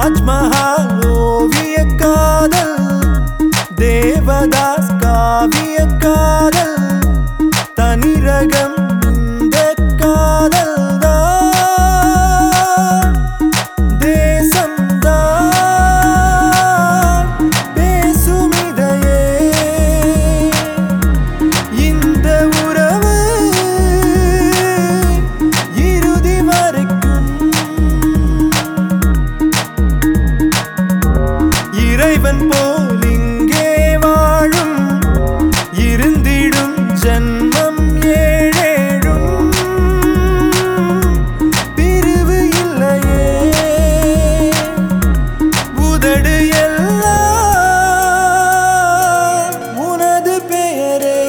தாஜ்மஹால் ஓவிய காதல் தேவதாஸ் காவிய காதல் தனி ரகம் இந்த காதல் தான் தேசம்தான் பேசும் இதையே இந்த உறவு இறுதி வரைக்கும் இறைவன் போல் இங்கே வாழும் இருந்திடும் ஜன்மம் ஏழேழும் பிரிவு இல்லையே உதடு எல்லாம் உனது பெயரே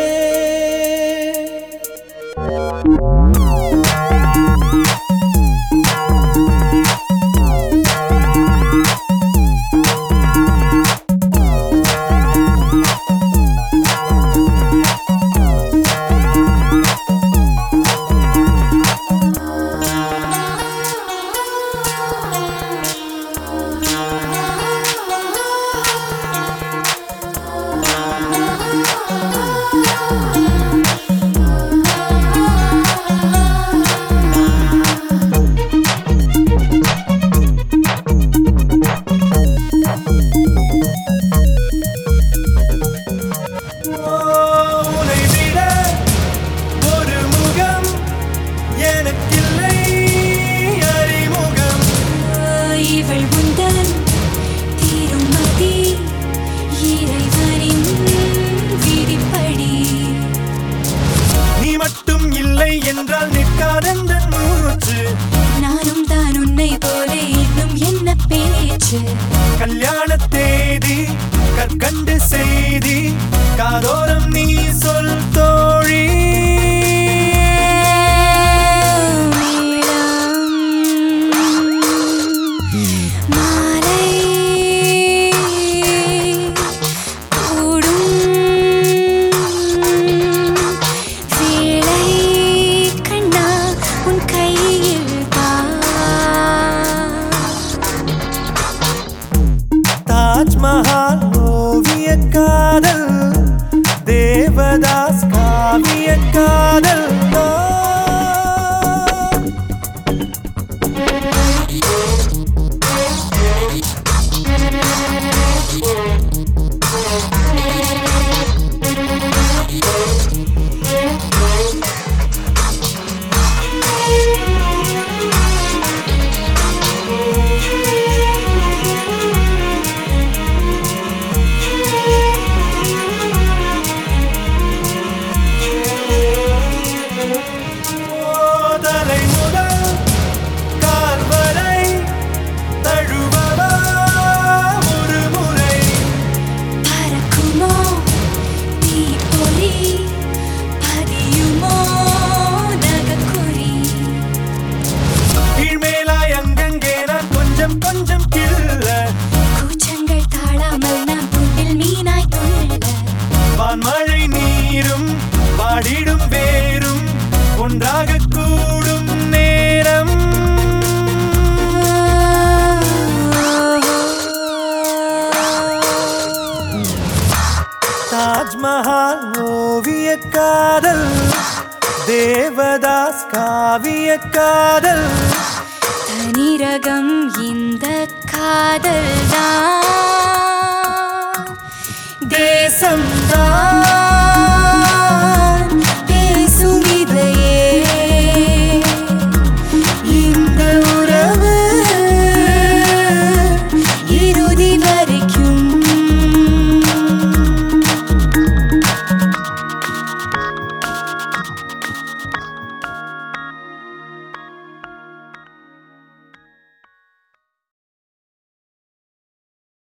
உனை விட ஒரு முகம் எனக்கில்லை அறிமுகம் இவள் முந்தன் திருமதி இறைவனின் விதிப்படி நீ மட்டும் இல்லை என்றால் நிற்காதென்ற மூச்சு நானும் தான் உன்னை போல இன்னும் என்ன பேச்சு கல்யாண தேதி கற்கண்டு செய்தி காதோரம் நீ சொல் தோழி மாலை கூடும் வேளை கண்ணா உன் கையில் பா தாஜ்மஹால் ஓவிய காதல் தேவதாஸ் காவிய காதல் தான். தலை முதல் கால் வரை தழுவவா ஒரு முறை பறக்குமோ தீப்பொறி பதியுமோ நகக்குறி கீழ்மேலாய் அங்கங்கே நான் கொஞ்சம் கொஞ்சம் கிள்ள கூச்சங்கள் தாழாமல் நாம் துண்டில் மீனாய் துள்ள வான்மழை நீரும் பாடிடும் வேரும் ஒன்றாக கூடும் நேரம் தாஜ்மஹால் ஓவிய காதல் தேவதாஸ் காவிய காதல் தனிரகம் இந்த காதல் தான் தேசம்தான்